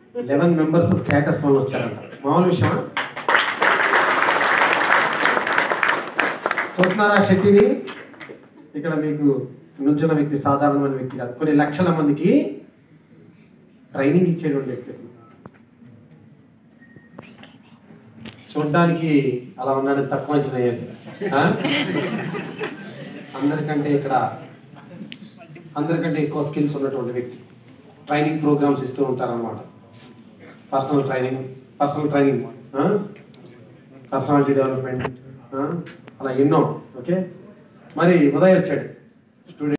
Eleven members status వాళ్ళు వచ్చారంట మామూలు విషయమా చూస్తున్నారా శెట్టిని ఇక్కడ మీకు నుంచిన వ్యక్తి సాధారణమైన వ్యక్తి కాదు కొన్ని లక్షల మందికి ట్రైనింగ్ ఇచ్చేటువంటి వ్యక్తి చూడ్డానికి అలా ఉన్నాడు తక్కువ అంచనా వేయద్దు. ఆ అందరికంటే ఇక్కడ అందరికంటే ఎక్కువ స్కిల్స్ ఉన్నటువంటి వ్యక్తి ట్రైనింగ్ ప్రోగ్రామ్స్ ఇస్తూ ఉంటారన్నమాట personal training personal training personality development అలా ఎన్నో ఓకే మరి ఉదయ్ వచ్చాడు